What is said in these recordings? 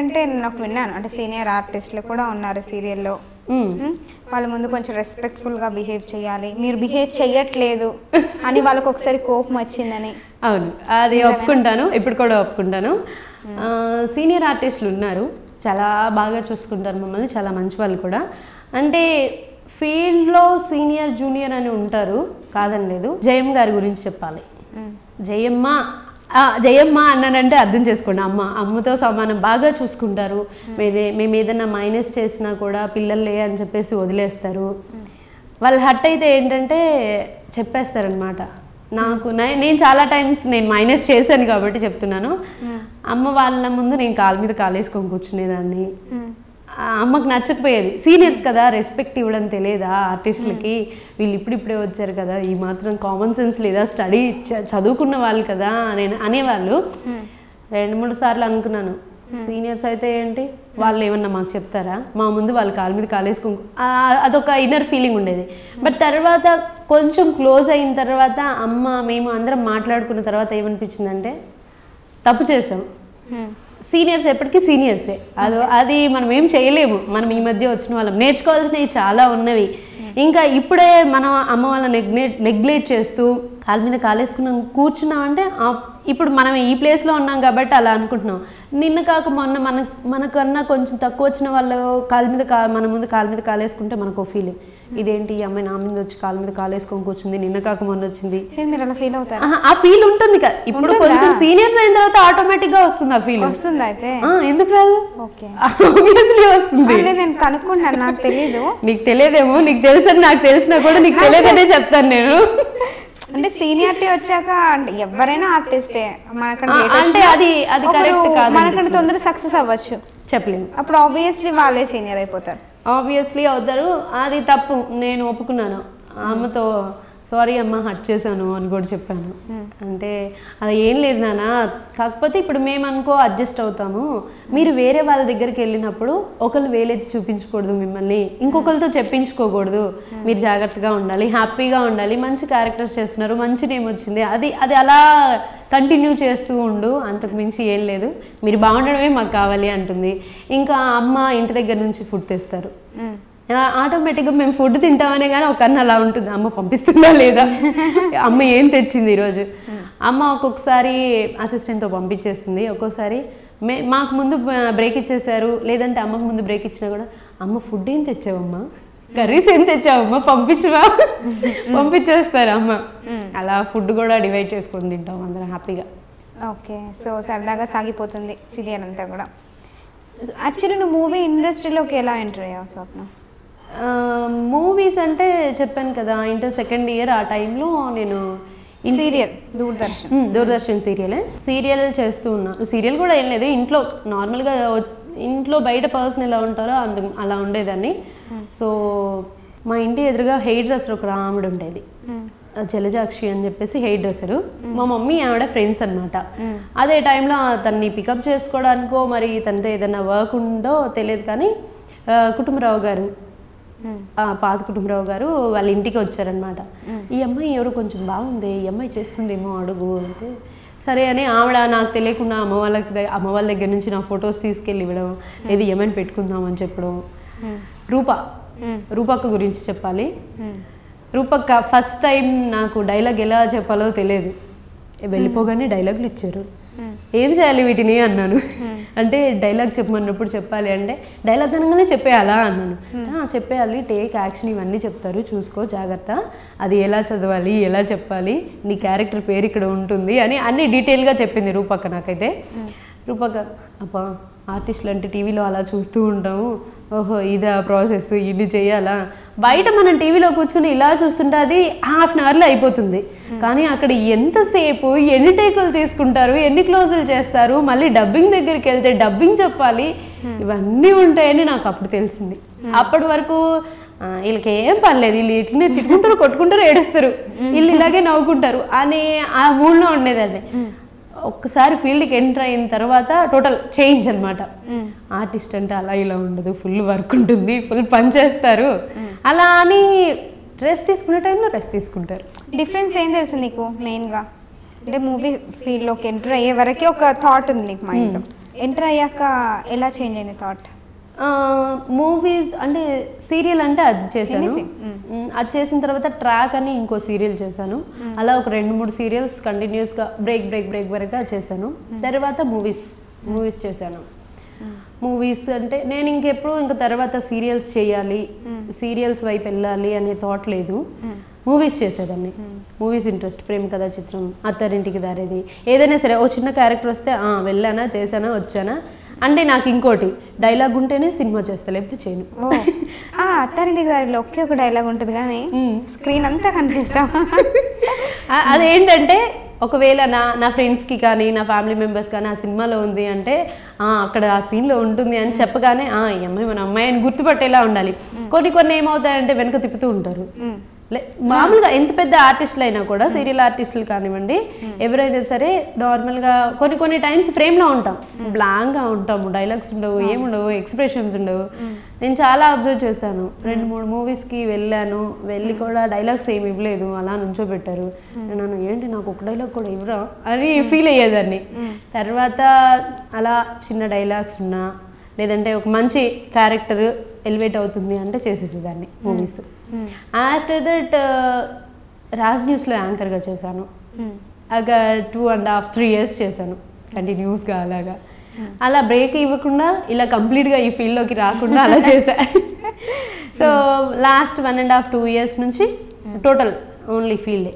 ఏంటంటే నేను నాకు విన్నాను అంటే సీనియర్ ఆర్టిస్టులు కూడా ఉన్నారు సీరియల్లో మ్మ్. వాళ్ళ ముందు కొంచెం రెస్పెక్ట్ఫుల్ గా బిహేవ్ చేయాలి మీరు బిహేవ్ చేయట్లేదు అని వాళ్ళకి ఒకసారి కోపం వచ్చిందని అవును అది ఒప్పుకుంటాను ఇప్పుడు కూడా ఒప్పుకుంటాను ఆ, సీనియర్ ఆర్టిస్టులు ఉన్నారు చాలా బాగా చూసుకుంటారు మమ్మల్ని చాలా మంచి వాళ్ళు కూడా అంటే ఫీల్డ్లో సీనియర్ జూనియర్ అని ఉంటారు కాదని లేదు జయం గారి గురించి చెప్పాలి జయమ్మ ఆ, జయమ్మ అన్నానంటే అర్థం చేసుకోండి అమ్మ అమ్మతో సమానం బాగా చూసుకుంటారు మేదే మేము ఏదైనా మైనస్ చేసినా కూడా పిల్లలే అని చెప్పేసి వదిలేస్తారు వాళ్ళు హట్ అయితే ఏంటంటే చెప్పేస్తారనమాట నాకు నే- నేను చాలా టైమ్స్ నేను మైనస్ చేశాను కాబట్టి చెప్తున్నాను అమ్మ వాళ్ళ ముందు నేను కాలు మీద కాలేసుకొని కూర్చునేదాన్ని ఆ అమ్మకు నచ్చకపోయేది సీనియర్స్ కదా రెస్పెక్ట్ ఇవ్వడం తెలియదా ఆర్టిస్టులకి వీళ్ళు ఇప్పుడిప్పుడే వచ్చారు కదా ఈ మాత్రం కామన్ సెన్స్ లేదా స్టడీ చదువుకున్న వాళ్ళు కదా అని అనేవాళ్ళు రెండు మూడు సార్లు అనుకున్నాను సీనియర్స్ అయితే ఏంటి వాళ్ళు ఏమన్నా మాకు చెప్తారా మా ముందు వాళ్ళు కాలు మీద కాలేసుకో అదొక ఇన్నర్ ఫీలింగ్ ఉండేది బట్ తర్వాత కొంచెం క్లోజ్ అయిన తర్వాత అమ్మ మేము అందరం మాట్లాడుకున్న తర్వాత ఏమనిపించిందంటే తప్పు చేసాం సీనియర్స్ ఎప్పటికీ సీనియర్సే అది అది మనం ఏం చేయలేము మనం ఈ మధ్య వచ్చిన వాళ్ళం నేర్చుకోవాల్సినవి చాలా ఉన్నవి ఇంకా ఇప్పుడే మనం అమ్మ వాళ్ళని నెగ్లెక్ట్ నెగ్లెక్ట్ చేస్తూ కాళ్ళ మీద కాలేసుకున్నాం కూర్చున్నాం అంటే ఆ- ఇప్పుడు మనం ఈ ప్లేస్లో ఉన్నాం కాబట్టి అలా అనుకుంటున్నాం నిన్న కాక మొన్న మన మనకన్నా కొంచెం తక్కువ వచ్చిన వాళ్ళు కాళ్ళ మీద కా మన ముందు కాళ్ళ మీద కాలేసుకుంటే మనకు ఫీలింగ్ ఇదేంటి ఈ అమ్మాయి నా మీద వచ్చి కాళ్ళ మీద కాలేసుకొని కూర్చుంది నిన్న కాక మొన్న వచ్చింది నేను మీరు అలా ఫీల్ అవుతారు ఆహా, ఆ ఫీల్ ఉంటుంది కదా ఇప్పుడు కొంచెం సీనియర్స్ అయిన తర్వాత ఆటోమేటిక్ గా వస్తుంది ఆ ఫీల్ వస్తుంది అయితే ఎందుకు రాదు ఓకే ఆబ్వియస్లీ వస్తుంది అంటే నేను కనుక్కుంటాను నాకు తెలీదు నీకు తెలియదేమో నీకు తెలుసని నాకు తెలిసినా కూడా నీకు తెలియదనే చెప్తాను నేను అంటే సీనియారిటీ వచ్చాక అంటే ఎవరైనా ఆర్టిస్టే మనకంటే ఆ, late అంటే వచ్చినా అది- అది ఒకరు correct కాదు మనకంటే తొందరగా సక్సెస్ అవ్వచ్చు చెప్పలేము అప్పుడు ఆబ్వియస్లీ వాళ్ళే సీనియర్ అయిపోతారు ఆబ్వియస్లీ అవుతారు అది తప్పు నేను ఒప్పుకున్నాను ఆ అమ్మతో సారీ అమ్మ హట్ చేశాను అని కూడా చెప్పాను అంటే అలా ఏం లేదు నాన్న కాకపోతే ఇప్పుడు మేము అనుకో అడ్జస్ట్ అవుతాము మీరు వేరే వాళ్ళ దగ్గరికి వెళ్ళినప్పుడు ఒకళ్ళు వేలెత్తి చూపించకూడదు మిమ్మల్ని ఇంకొకరితో చెప్పించుకోకూడదు మీరు జాగ్రత్తగా ఉండాలి హ్యాపీగా ఉండాలి మంచి క్యారెక్టర్స్ చేస్తున్నారు మంచి నేమ్ వచ్చింది అది అది అలా కంటిన్యూ చేస్తూ ఉండు అంతకు మించి ఏం లేదు మీరు బాగుండడమే మాకు కావాలి అంటుంది ఇంకా అమ్మ ఇంటి దగ్గర నుంచి ఫుడ్ తెస్తారు ఆటోమేటిక్గా మేము ఫుడ్ తింటామనే కానీ ఒక అన్న అలా ఉంటుంది అమ్మ పంపిస్తుందా లేదా అమ్మ ఏం తెచ్చింది ఈరోజు అమ్మ ఒక్కొక్కసారి అసిస్టెంట్తో పంపించేస్తుంది ఒక్కొక్కసారి మే మాకు ముందు బ్రేక్ ఇచ్చేసారు లేదంటే అమ్మకు ముందు బ్రేక్ ఇచ్చినా కూడా అమ్మ ఫుడ్ ఏం తెచ్చావమ్మా కర్రీస్ ఏం తెచ్చావమ్మా పంపించవా పంపించేస్తారు అమ్మ అలా ఫుడ్ కూడా డివైడ్ చేసుకొని తింటాం అందరం హ్యాపీగా ఓకే సో సరదాగా సాగిపోతుంది సీరియల్ అంతా కూడా యాక్చువల్లీ నువ్వు మూవీ ఇండస్ట్రీలోకి ఎలా ఎంటర్ అయ్యావు స్వప్న మూవీస్ అంటే చెప్పాను కదా ఇంటర్ సెకండ్ ఇయర్ ఆ టైంలో నేను సీరియల్ దూరదర్శన్ మ్మ్, దూరదర్శన్ సీరియలే సీరియల్ చేస్తూ ఉన్నా సీరియల్ కూడా ఏం లేదు ఇంట్లో నార్మల్గా వ- ఇంట్లో బయట పర్సన్ ఎలా ఉంటారో అందు అలా ఉండేదాన్ని సో మా ఇంటి ఎదురుగా హెయిర్ డ్రెస్సర్ ఒక ఆవిడ ఉండేది ఆ జలజాక్షి అని చెప్పేసి హెయిర్ డ్రెస్సరు మా మమ్మీ ఆవిడ ఫ్రెండ్స్ అనమాట అదే టైంలో తన్ని పికప్ చేసుకోవడానికో మరి తనతో ఏదైనా వర్క్ ఉందో తెలియదు కానీ ఆ, కుటుంబరావు గారు ఆ పాత కుటుంబరావు గారు వాళ్ళ ఇంటికి వచ్చారనమాట ఈ అమ్మాయి ఎవరు కొంచెం బాగుంది ఈ అమ్మాయి చేస్తుందేమో అడుగు అంటే సరే అని ఆవిడ నాకు తెలియకుండా అమ్మ వాళ్ళకి దగ్గ- అమ్మ వాళ్ళ దగ్గర నుంచి నా ఫొటోస్ తీసుకెళ్ళి ఇవ్వడం లేదు ఏమైనా పెట్టుకుందాం అని చెప్పడం రూప రూపక్క గురించి చెప్పాలి రూపక్క ఫస్ట్ టైం నాకు డైలాగ్ ఎలా చెప్పాలో తెలియదు వెళ్ళిపోగానే డైలాగులు ఇచ్చారు ఏం చేయాలి వీటిని అన్నాను అంటే డైలాగ్ చెప్పమన్నప్పుడు చెప్పాలి అంటే డైలాగ్ అనగానే చెప్పేయాలా అన్నాను "ఆ, చెప్పేయాలి టేక్ యాక్షన్ ఇవన్నీ చెప్తారు చూసుకో జాగ్రత్త అది ఎలా చదవాలి ఎలా చెప్పాలి నీ క్యారెక్టర్ పేరు ఇక్కడ ఉంటుంది అని అన్ని డీటెయిల్గా చెప్పింది రూపక్క నాకైతే రూపక్క అబ్బా ఆర్టిస్టులు అంటే టీవీలో అలా చూస్తూ ఉంటాము ఓహో ఇదా ప్రాసెస్ ఇన్ని చేయాలా బయట మనం టీవీలో కూర్చుని ఇలా చూస్తుంటే అది హాఫ్ అన్ అవర్లో అయిపోతుంది కానీ అక్కడ ఎంతసేపు ఎన్ని టేకులు తీసుకుంటారు ఎన్ని క్లోజులు చేస్తారు మళ్ళీ డబ్బింగ్ దగ్గరికి వెళ్తే డబ్బింగ్ చెప్పాలి ఇవన్నీ ఉంటాయని నాకు అప్పుడు తెలిసింది అప్పటి వరకు ఆ, వీళ్ళకి ఏం పర్లేదు వీళ్ళు ఇట్లనే తిట్టుకుంటారు కొట్టుకుంటారు ఏడుస్తారు వీళ్ళు ఇలాగే నవ్వుకుంటారు అనే ఆ మూడ్లో ఉండేదాన్ని ఒక్కసారి ఫీల్డ్కి ఎంటర్ అయిన తర్వాత టోటల్ చేంజ్ అనమాట ఆర్టిస్ట్ అంటే అలా ఇలా ఉండదు ఫుల్ వర్క్ ఉంటుంది ఫుల్ పని చేస్తారు అలా అని రెస్ట్ తీసుకునే టైంలో రెస్ట్ తీసుకుంటారు డిఫరెన్స్ ఏం తెలుసు నీకు మెయిన్గా అంటే మూవీ ఫీల్డ్లోకి ఎంటర్ అయ్యే వరకే ఒక థాట్ ఉంది నీకు మైండ్లో ఎంటర్ అయ్యాక ఎలా చేంజ్ అయింది థాట్ మూవీస్ అంటే సీరియల్ అంటే అది చేశాను Anything. Mm. మ్, అది చేసిన తర్వాత ట్రాక్ అని ఇంకో సీరియల్ చేశాను అలా ఒక రెండు మూడు సీరియల్స్ కంటిన్యూస్గా బ్రేక్ బ్రేక్ బ్రేక్ వరకు చేశాను తర్వాత మూవీస్ మూవీస్ చేశాను మూవీస్ అంటే నేను ఇంకెప్పుడు ఇంకా తర్వాత సీరియల్స్ చేయాలి సీరియల్స్ వైపు వెళ్ళాలి అనే థాట్ లేదు మూవీస్ చేసేదాన్ని మూవీస్ ఇంట్రెస్ట్ ప్రేమ కథా చిత్రం అత్తారింటికి దారేది ఏదైనా సరే ఓ చిన్న క్యారెక్టర్ వస్తే "ఆ, వెళ్ళానా చేశానా వచ్చానా అంటే నాకు ఇంకోటి డైలాగ్ ఉంటేనే సినిమా చేస్తా లేకపోతే చేయను ఓ ఆ అత్తారింటికి దారిలో ఒకే ఒక డైలాగ్ ఉంటుంది కానీ స్క్రీన్ అంతా కనిపిస్తాం ఆ- అదేంటంటే ఒకవేళ నా నా ఫ్రెండ్స్కి కానీ నా ఫ్యామిలీ మెంబర్స్ కానీ ఆ సినిమాలో ఉంది అంటే "ఆ, అక్కడ ఆ సీన్లో ఉంటుంది అని చెప్పగానే "ఆ, ఈ అమ్మాయి మన అమ్మాయి అని గుర్తుపట్టేలా ఉండాలి కొన్ని కొన్ని ఏమవుతాయంటే వెనక తిప్పుతూ ఉంటారు లే- మామూలుగా ఎంత పెద్ద ఆర్టిస్టులు అయినా కూడా సీరియల్ ఆర్టిస్టులు కానివ్వండి ఎవరైనా సరే నార్మల్గా కొన్ని కొన్ని టైమ్స్ ఫ్రేమ్లో ఉంటాం బ్లాంక్గా ఉంటాము డైలాగ్స్ ఉండవు ఏముండవు ఎక్స్ప్రెషన్స్ ఉండవు నేను చాలా అబ్జర్వ్ చేశాను రెండు మూడు మూవీస్కి వెళ్ళాను వెళ్ళి కూడా డైలాగ్స్ ఏమి ఇవ్వలేదు అలా నుంచోబెట్టారు నేను ఏంటి నాకు ఒక డైలాగ్ కూడా ఇవ్వరా అని ఫీల్ అయ్యేదాన్ని తర్వాత అలా చిన్న డైలాగ్స్ ఉన్నా లేదంటే ఒక మంచి క్యారెక్టర్ ఎలివేట్ అవుతుంది అంటే చేసేసేదాన్ని మూవీస్ ఆఫ్టర్ దట్ రాజ్ న్యూస్లో యాంకర్గా చేశాను ఒక two and half three years చేశాను కంటిన్యూస్గా అలాగా అలా బ్రేక్ ఇవ్వకుండా ఇలా కంప్లీట్గా ఈ ఫీల్డ్లోకి రాకుండా అలా చేశా so last one and half two years నుంచి టోటల్ ఓన్లీ ఫీల్డే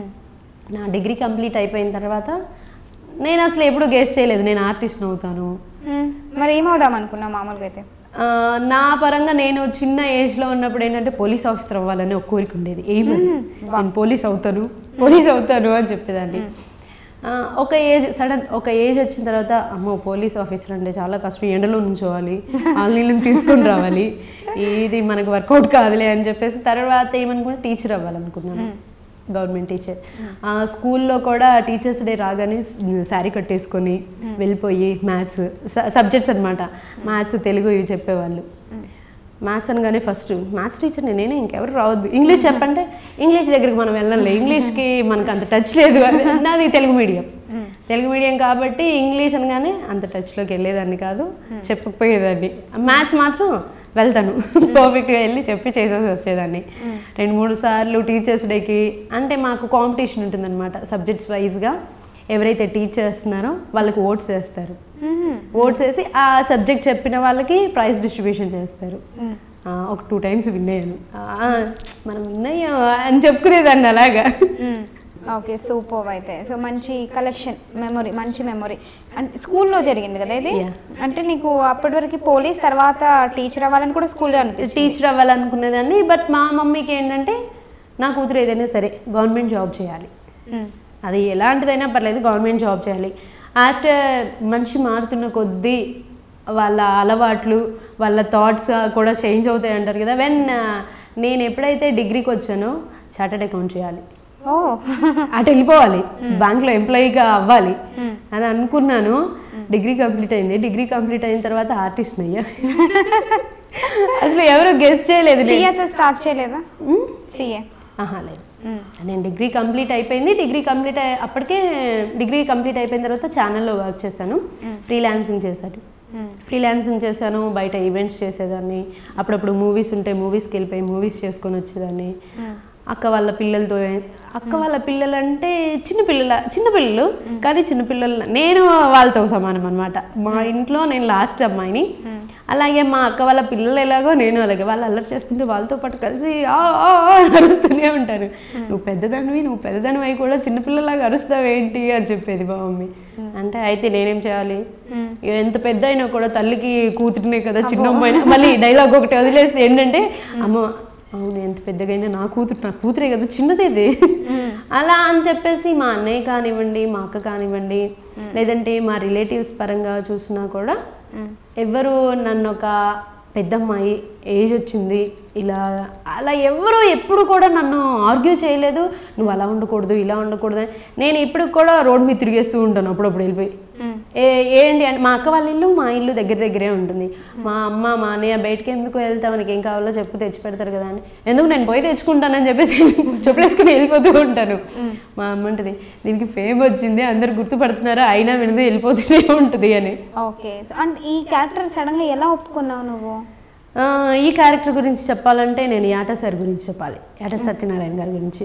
నా డిగ్రీ కంప్లీట్ అయిపోయిన తర్వాత నేను అసలు ఎప్పుడు గెస్ట్ చేయలేదు నేను ఆర్టిస్ట్ అవుతాను మరి ఏమవుదాం అనుకున్నా మామూలుగా అయితే ఆ, నా పరంగా నేను చిన్న ఏజ్లో ఉన్నప్పుడు ఏంటంటే పోలీస్ ఆఫీసర్ అవ్వాలని ఒక కోరిక ఉండేది ఏమి నేను పోలీస్ అవుతాను పోలీస్ అవుతాను అని చెప్పేదాన్ని ఆ, ఒక ఏజ్ సడన్ ఒక ఏజ్ వచ్చిన తర్వాత అమ్మో పోలీస్ ఆఫీసర్ అంటే చాలా కష్టం ఎండలో నుంచోవాలి ఆ నీళ్ళని తీసుకొని రావాలి ఇది మనకు వర్కౌట్ కాదులే అని చెప్పేసి తర్వాత ఏమనుకుంటే టీచర్ అవ్వాలనుకున్నాను గవర్నమెంట్ టీచర్ ఆ స్కూల్లో కూడా టీచర్స్ డే రాగానే శారీ కట్టేసుకొని వెళ్ళిపోయి మ్యాథ్స్ సబ్జెక్ట్స్ అనమాట మ్యాథ్స్ తెలుగు ఇవి చెప్పేవాళ్ళు మ్యాథ్స్ అనగానే ఫస్ట్ మ్యాథ్స్ టీచర్ నేనే ఇంకెవరు రావద్దు ఇంగ్లీష్ చెప్పంటే ఇంగ్లీష్ దగ్గరికి మనం వెళ్ళాలి ఇంగ్లీష్కి మనకు అంత టచ్ లేదు అది నాది తెలుగు మీడియం తెలుగు మీడియం కాబట్టి ఇంగ్లీష్ అనగానే అంత టచ్లోకి వెళ్ళేదాన్ని కాదు చెప్పకపోయేదాన్ని మ్యాథ్స్ మాత్రం వెళ్తాను పర్ఫెక్ట్గా వెళ్ళి చెప్పి చేసేసి వచ్చేదాన్ని రెండు మూడు సార్లు టీచర్స్ డేకి అంటే మాకు కాంపిటీషన్ ఉంటుందన్నమాట సబ్జెక్ట్స్ వైజ్గా ఎవరైతే టీచ్ చేస్తున్నారో వాళ్ళకి ఓట్స్ వేస్తారు ఓట్స్ వేసి ఆ సబ్జెక్ట్ చెప్పిన వాళ్ళకి ప్రైజ్ డిస్ట్రిబ్యూషన్ చేస్తారు ఆ, ఒక టూ టైమ్స్ విన్ అయ్యాను ఆ, మనం విన్ అయ్యాం అని చెప్పుకునేదాన్ని అలాగా ఓకే సూపర్ అయితే సో మంచి కలెక్షన్ మెమొరీ మంచి మెమొరీ అంటే స్కూల్లో జరిగింది కదా ఇది Yeah. అంటే నీకు అప్పటి వరకు పోలీస్ తర్వాత టీచర్ అవ్వాలని కూడా స్కూల్లో అనిపించింది టీచర్ అవ్వాలనుకునేదాన్ని బట్ మా మమ్మీకి ఏంటంటే నా కూతురు ఏదైనా సరే గవర్నమెంట్ జాబ్ చేయాలి అది ఎలాంటిదైనా పర్లేదు గవర్నమెంట్ జాబ్ చేయాలి ఆఫ్టర్ మనిషి మారుతున్న కొద్దీ వాళ్ళ అలవాట్లు వాళ్ళ థాట్స్ కూడా చేంజ్ అవుతాయి అంటారు కదా వెన్ నేను ఎప్పుడైతే డిగ్రీకి వచ్చానో చార్టెడ్ అకౌంట్ చేయాలి ఓ అటు వెళ్ళిపోవాలి బ్యాంక్లో ఎంప్లాయీగా అవ్వాలి అని అనుకున్నాను డిగ్రీ కంప్లీట్ అయింది డిగ్రీ కంప్లీట్ అయిన తర్వాత ఆర్టిస్ట్ అయ్యా అసలు ఎవరు గెస్ట్ చేయలేదు నేను. సిఎస్ఎస్ స్టార్ట్ చేయలేదా సిఏ ఆహా లేదు నేను డిగ్రీ కంప్లీట్ అయిపోయింది డిగ్రీ కంప్లీట్ అయ్యి అప్పటికే డిగ్రీ కంప్లీట్ అయిపోయిన తర్వాత ఛానల్లో వర్క్ చేశాను ఫ్రీలాన్సింగ్ చేశాను ఫ్రీలాన్సింగ్ చేశాను బయట ఈవెంట్స్ చేసేదాన్ని అప్పుడప్పుడు మూవీస్ ఉంటే మూవీస్కి వెళ్ళిపోయి మూవీస్ చేసుకొని వచ్చేదాన్ని అక్క వాళ్ళ పిల్లలతో అక్క వాళ్ళ పిల్లలు అంటే చిన్న పిల్లల చిన్న పిల్లలు కానీ చిన్న పిల్లలు నేను వాళ్ళతో సమానం అనమాట మా ఇంట్లో నేను లాస్ట్ అమ్మాయిని అలాగే మా అక్క వాళ్ళ పిల్లలు ఎలాగో నేను అలాగే వాళ్ళు అల్లరి చేస్తుంటే వాళ్ళతో పాటు కలిసి "ఆ, ఆ, ఆ" అని అరుస్తూనే ఉంటారు నువ్వు పెద్దదానివి నువ్వు పెద్దదానివి కూడా చిన్నపిల్లలాగా అరుస్తావేంటి అని చెప్పేది మా మమ్మీ అంటే అయితే నేనేం చేయాలి ఎంత పెద్ద అయినా కూడా తల్లికి కూతురునే కదా చిన్న అమ్మాయినా మళ్ళీ డైలాగ్ ఒకటి వదిలేస్తే ఏంటంటే అమ్మ అవును ఎంత పెద్దగైనా నా కూతురు నా కూతురే కదా చిన్నదేది అలా అని చెప్పేసి మా అన్నయ్య కానివ్వండి మా అక్క కానివ్వండి లేదంటే మా రిలేటివ్స్ పరంగా చూసినా కూడా ఎవరు నన్ను ఒక పెద్దమ్మాయి ఏజ్ వచ్చింది ఇలా అలా ఎవరు ఎప్పుడు కూడా నన్ను ఆర్గ్యూ చేయలేదు నువ్వు అలా ఉండకూడదు ఇలా ఉండకూడదు అని. నేను ఇప్పుడు కూడా రోడ్ మీద తిరిగేస్తూ ఉంటాను అప్పుడప్పుడు వెళ్ళిపోయి ఏ ఏంటి అంటే మా అక్క వాళ్ళ ఇల్లు మా ఇల్లు దగ్గర దగ్గరే ఉంటుంది మా అమ్మ మా అన్నయ్య బయటకి ఎందుకు వెళ్తావు నీకు ఏం కావాలో చెప్పు తెచ్చి పెడతారు కదా అని ఎందుకు నేను పోయి తెచ్చుకుంటానని చెప్పేసి చెప్పులేసుకుని వెళ్ళిపోతూ ఉంటాను మా అమ్మ ఉంటుంది దీనికి ఫేమ్ వచ్చింది అందరు గుర్తుపడుతున్నారు అయినా వినదు వెళ్ళిపోతూనే ఉంటుంది అని ఓకే అండ్ ఈ క్యారెక్టర్ సడన్గా ఎలా ఒప్పుకున్నావు నువ్వు ఆ, ఈ క్యారెక్టర్ గురించి చెప్పాలంటే నేను యాట సార్ గురించి చెప్పాలి యాట సత్యనారాయణ గారి గురించి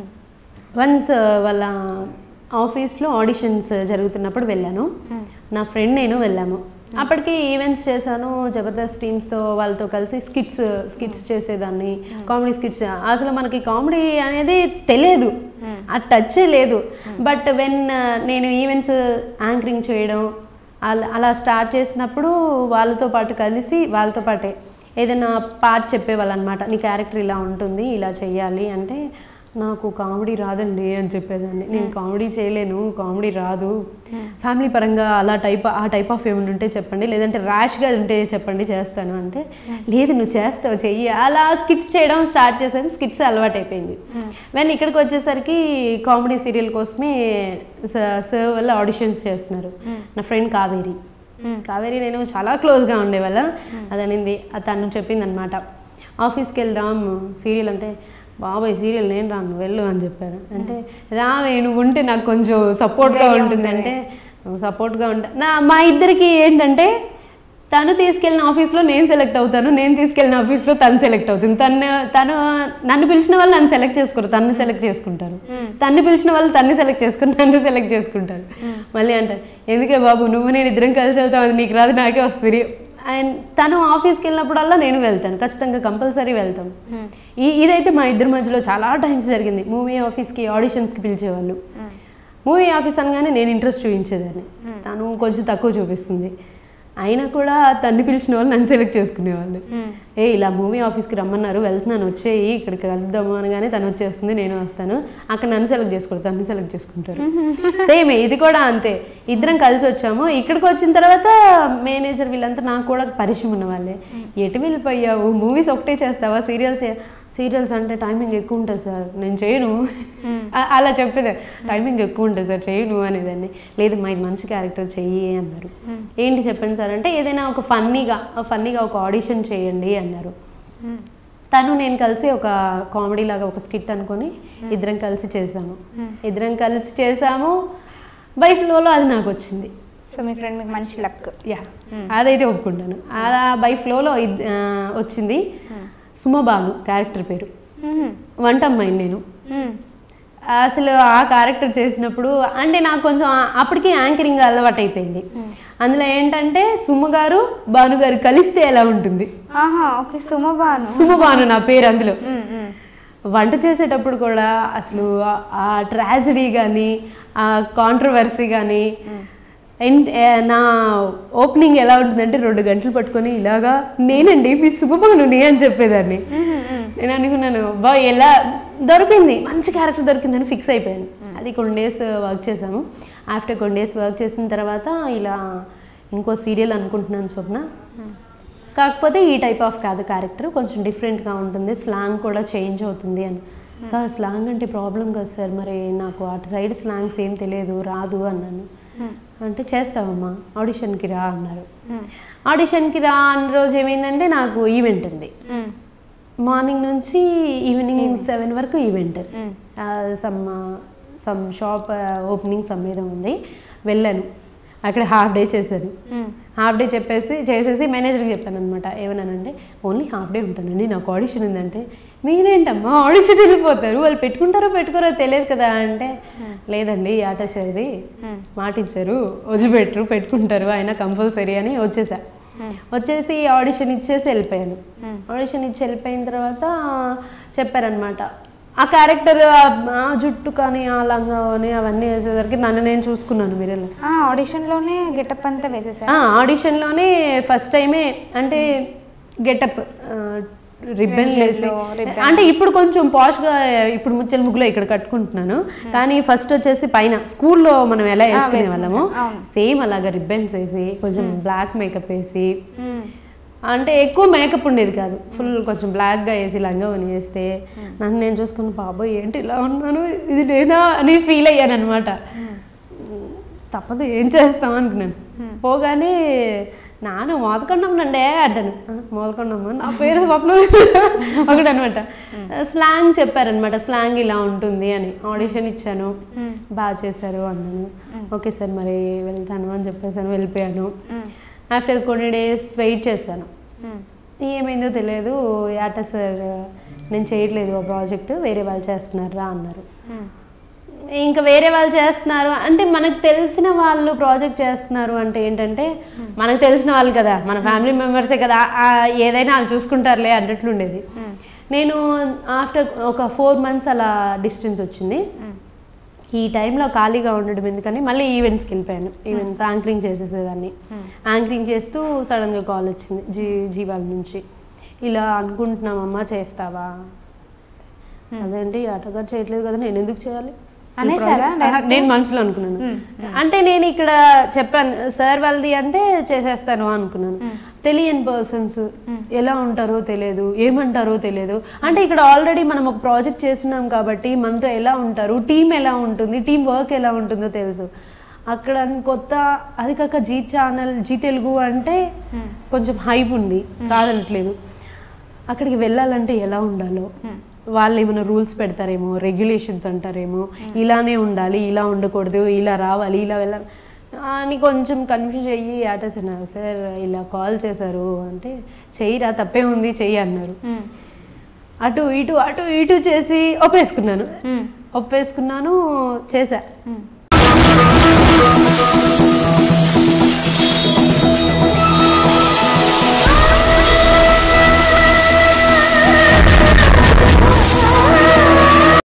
వన్స్ వాళ్ళ ఆఫీస్లో ఆడిషన్స్ జరుగుతున్నప్పుడు వెళ్ళాను నా ఫ్రెండ్ నేను వెళ్ళాము అప్పటికి ఈవెంట్స్ చేశాను జబర్దస్త్ టీమ్స్తో వాళ్ళతో కలిసి స్కిట్స్ స్కిట్స్ చేసేదాన్ని కామెడీ స్కిట్స్ అసలు మనకి కామెడీ అనేది తెలియదు ఆ టచే లేదు బట్ వెన్ నేను ఈవెంట్స్ యాంకరింగ్ చేయడం అలా అలా స్టార్ట్ చేసినప్పుడు వాళ్ళతో పాటు కలిసి వాళ్ళతో పాటే ఏదైనా పార్ట్ చెప్పేవాళ్ళు అనమాట నీ క్యారెక్టర్ ఇలా ఉంటుంది ఇలా చెయ్యాలి అంటే నాకు కామెడీ రాదండి అని చెప్పేదాన్ని నేను కామెడీ చేయలేను కామెడీ రాదు ఫ్యామిలీ పరంగా అలా టైప్ ఆ టైప్ ఆఫ్ ఏమైనా ఉంటే చెప్పండి లేదంటే ర్యాష్గా ఉంటే చెప్పండి చేస్తాను అంటే లేదు నువ్వు చేస్తావు చెయ్యి అలా స్కిట్స్ చేయడం స్టార్ట్ చేశాను స్కిట్స్ అలవాటు అయిపోయింది వెన్ ఇక్కడికి వచ్చేసరికి కామెడీ సీరియల్ కోసమే సార్ వల్ల ఆడిషన్స్ చేస్తున్నారు నా ఫ్రెండ్ కావేరి కావేరి నేను చాలా క్లోజ్గా ఉండేవాళ్ళ అది అనింది అది తను చెప్పింది అనమాట ఆఫీస్కి వెళ్దాం సీరియల్ అంటే బాబాయ్ సీరియల్ నేను రాను వెళ్ళు అని చెప్పారు అంటే రావే నువ్వు ఉంటే నాకు కొంచెం సపోర్ట్గా ఉంటుంది అంటే సపోర్ట్గా ఉంటా నా మా ఇద్దరికి ఏంటంటే తను తీసుకెళ్ళిన ఆఫీస్లో నేను సెలెక్ట్ అవుతాను నేను తీసుకెళ్ళిన ఆఫీస్లో తను సెలెక్ట్ అవుతుంది తను తను నన్ను పిలిచిన వాళ్ళు నన్ను సెలెక్ట్ చేసుకోరు తను సెలెక్ట్ చేసుకుంటారు తన్ని పిలిచిన వాళ్ళు తన్ని సెలెక్ట్ చేసుకుని నన్ను సెలెక్ట్ చేసుకుంటారు మళ్ళీ అంటారు ఎందుకే బాబు నువ్వు నేను ఇద్దరం కలిసి వెళ్తాం అది నీకు రాదు నాకే వస్తుంది అండ్ తను ఆఫీస్కి వెళ్ళినప్పుడల్లా నేను వెళ్తాను ఖచ్చితంగా కంపల్సరీ వెళ్తాం ఈ ఇదైతే మా ఇద్దరి మధ్యలో చాలా టైమ్స్ జరిగింది మూవీ ఆఫీస్కి ఆడిషన్స్కి పిలిచేవాళ్ళు మూవీ ఆఫీస్ అనగానే నేను ఇంట్రెస్ట్ చూపించేదాన్ని తను కొంచెం తక్కువ చూపిస్తుంది అయినా కూడా తన్ని పిలిచిన వాళ్ళు నన్ను సెలెక్ట్ చేసుకునేవాళ్ళు ఏ ఇలా మూవీ ఆఫీస్కి రమ్మన్నారు వెళ్తున్నాను వచ్చేయి ఇక్కడికి వెళ్దాము అనగానే తను వచ్చేస్తుంది నేను వస్తాను అక్కడ నన్ను సెలెక్ట్ చేసుకోరు తను సెలెక్ట్ చేసుకుంటారు సేమ్ ఇది కూడా అంతే ఇద్దరం కలిసి వచ్చాము ఇక్కడికి వచ్చిన తర్వాత మేనేజర్ వీళ్ళంతా నాకు కూడా పరిచయం ఉన్న వాళ్ళే ఎటు వెళ్ళిపోయావు మూవీస్ ఒకటే చేస్తావా సీరియల్స్ సీరియల్స్ అంటే టైమింగ్ ఎక్కువ ఉంటుంది సార్ నేను చేయను అ- అలా చెప్పేది టైమింగ్ ఎక్కువ ఉంటుంది సార్ చేయను అనేదాన్ని లేదు మా ఇది మంచి క్యారెక్టర్ చెయ్యి అన్నారు ఏంటి చెప్పండి సార్ అంటే ఏదైనా ఒక ఫన్నీగా ఫన్నీగా ఒక ఆడిషన్ చేయండి అన్నారు తను నేను కలిసి ఒక కామెడీ లాగా ఒక స్కిట్ అనుకొని ఇద్దరం కలిసి చేసాము ఇద్దరం కలిసి చేసాము బై ఫ్లోలో అది నాకు వచ్చింది సో మీ ఫ్రెండ్ మీకు మంచి లక్ యా అదైతే ఒప్పుకుంటాను అలా బై ఫ్లోలో ఇద్- ఆ, వచ్చింది సుమబాను క్యారెక్టర్ పేరు వంట అమ్మాయిని నేను అసలు ఆ క్యారెక్టర్ చేసినప్పుడు అంటే నాకు కొంచెం ఆ- అప్పటికి యాంకరింగ్ అలవాటు అయిపోయింది అందులో ఏంటంటే సుమ గారు భాను గారు కలిస్తే ఎలా ఉంటుంది ఆహా ఓకే సుమబాను సుమ భాను నా పేరు అందులో మ్మ్, మ్మ్. వంట చేసేటప్పుడు కూడా అసలు ఆ- ఆ ట్రాజడీ కానీ ఆ కాంట్రవర్సీ కానీ ఎన్- ఏ, నా ఓపెనింగ్ ఎలా ఉంటుందంటే రెండు గంటలు పట్టుకొని ఇలాగా నేనండి మీ శుభభానుని అని చెప్పేదాన్ని నేను అనుకున్నాను బా ఎలా దొరికింది మంచి క్యారెక్టర్ దొరికిందని ఫిక్స్ అయిపోయాను అది కొన్ని డేస్ వర్క్ చేసాము ఆఫ్టర్ కొన్ని డేస్ వర్క్ చేసిన తర్వాత ఇలా ఇంకో సీరియల్ అనుకుంటున్నాను స్వప్న కాకపోతే ఈ టైప్ ఆఫ్ కాదు క్యారెక్టర్ కొంచెం డిఫరెంట్గా ఉంటుంది స్లాంగ్ కూడా చేంజ్ అవుతుంది అని సార్ స్లాంగ్ అంటే ప్రాబ్లం కదా సార్ మరి నాకు అటు సైడ్ స్లాంగ్స్ ఏం తెలియదు రాదు అన్నాను అంటే చేస్తావమ్మా ఆడిషన్కి రా అన్నారు ఆడిషన్కి రా అన్న రోజు ఏమైందంటే నాకు ఈవెంట్ ఉంది మ్మ్. మార్నింగ్ నుంచి ఈవినింగ్ సెవెన్ వరకు event some some shop opening some మీద ఉంది వెళ్ళాను అక్కడ హాఫ్ డే చేశాను మ్మ్. హాఫ్ డే చెప్పేసి చేసేసి మేనేజర్కి చెప్పాను అనమాట ఏమన్నానంటే ఓన్లీ హాఫ్ డే ఉంటానండి నాకు ఆడిషన్ ఉందంటే మీరేంటమ్మా ఆడిషన్ వెళ్ళిపోతారు వాళ్ళు పెట్టుకుంటారో పెట్టుకోరో తెలియదు కదా అంటే లేదండి ఆటేసేది మాట ఇచ్చారు వదిలిపెట్టరు పెట్టుకుంటారు ఆయన కంపల్సరీ అని వచ్చేసా వచ్చేసి ఆడిషన్ ఇచ్చేసి వెళ్ళిపోయాను ఆడిషన్ ఇచ్చి వెళ్ళిపోయిన తర్వాత చెప్పారనమాట ఆ క్యారెక్టర్ ఆ జుట్టు కానీ ఆ లంగా కానీ అవన్నీ వేసేసరికి నన్ను నేను చూసుకున్నాను మీరు ఆ, ఆడిషన్లోనే గెటప్ అంతా వేసేసారు ఆ, ఆడిషన్లోనే ఫస్ట్ టైమే అంటే గెటప్ రిబ్బన్ వేసి ribbon. అంటే ఇప్పుడు కొంచెం పాష్గా ఇప్పుడు ముచ్చల ముగ్గులో ఇక్కడ కట్టుకుంటున్నాను కానీ ఫస్ట్ వచ్చేసి పైన స్కూల్లో మనం ఎలా వేసుకునే వాళ్ళము అవును. సేమ్ అలాగా రిబ్బన్స్ వేసి కొంచెం బ్లాక్ మేకప్ వేసి మ్మ్. అంటే ఎక్కువ మేకప్ ఉండేది కాదు ఫుల్ కొంచెం బ్లాక్గా వేసి లంగా అని వేస్తే నన్ను నేను చూసుకుని బాబోయ్ ఏంటి ఇలా ఉన్నాను ఇది నేనా అని ఫీల్ అయ్యాను అనమాట తప్పదు ఏం చేస్తాం అనుకున్నాను పోగానే నాన్న మోదకొండం నండే అంటాను "ఆ, మోదకొండమ్మ నా పేరు స్వప్న ఒకటి అనమాట స్లాంగ్ చెప్పారనమాట స్లాంగ్ ఇలా ఉంటుంది అని ఆడిషన్ ఇచ్చాను బాగా చేశారు అన్నాను ఓకే సార్ మరి వెళ్తాను అని చెప్పేసాను వెళ్ళిపోయాను ఆఫ్టర్ కొన్ని డేస్ వెయిట్ చేశాను ఏమైందో తెలియదు యాట సార్ నేను చేయట్లేదు ఆ ప్రాజెక్ట్ వేరే వాళ్ళు చేస్తున్నారా అన్నారు ఇంకా వేరే వాళ్ళు చేస్తున్నారు అంటే మనకు తెలిసిన వాళ్ళు ప్రాజెక్ట్ చేస్తున్నారు అంటే ఏంటంటే మనకు తెలిసిన వాళ్ళు కదా మన ఫ్యామిలీ మెంబర్సే కదా ఆ, ఏదైనా వాళ్ళు చూసుకుంటారులే అన్నట్లుండేది నేను ఆఫ్టర్ ఒక ఫోర్ మంత్స్ అలా డిస్టెన్స్ వచ్చింది ఈ టైంలో ఖాళీగా ఉండడం ఎందుకని మళ్ళీ ఈవెంట్స్కి వెళ్ళిపోయాను ఈవెంట్స్ యాంకరింగ్ చేసేసేదాన్ని యాంకరింగ్ చేస్తూ సడన్గా కాల్ వచ్చింది జీ జీవాల నుంచి ఇలా అనుకుంటున్నామమ్మా చేస్తావా అదేంటి ఆటోగారు చేయట్లేదు కదా నేను ఎందుకు చేయాలి ఈ అనేసారా ప్రాజెక్ట్? ఆహా, నేను మనసులో అనుకున్నాను అంటే నేను ఇక్కడ చెప్పాను సార్ వాళ్ళది అంటే చేసేస్తాను అనుకున్నాను తెలియని పర్సన్స్ ఎలా ఉంటారో తెలియదు ఏమంటారో తెలియదు అంటే ఇక్కడ ఆల్రెడీ మనం ఒక ప్రాజెక్ట్ చేస్తున్నాం కాబట్టి మనతో ఎలా ఉంటారు టీం ఎలా ఉంటుంది టీం వర్క్ ఎలా ఉంటుందో తెలుసు అక్కడ కొత్త అది కాక జీ ఛానల్ జీ తెలుగు అంటే కొంచెం హైప్ ఉంది కాదనట్లేదు అక్కడికి వెళ్ళాలంటే ఎలా ఉండాలో వాళ్ళు ఏమైనా రూల్స్ పెడతారేమో రెగ్యులేషన్స్ అంటారేమో ఇలానే ఉండాలి ఇలా ఉండకూడదు ఇలా రావాలి ఇలా వెళ్ళాలి అని కొంచెం కన్ఫ్యూజ్ అయ్యి ఆటేసన్నారు సార్ ఇలా కాల్ చేశారు అంటే చెయ్యిరా తప్పే ఉంది చెయ్యి అన్నారు అటు ఇటు అటు ఇటు చేసి ఒప్పేసుకున్నాను ఒప్పేసుకున్నాను చేశా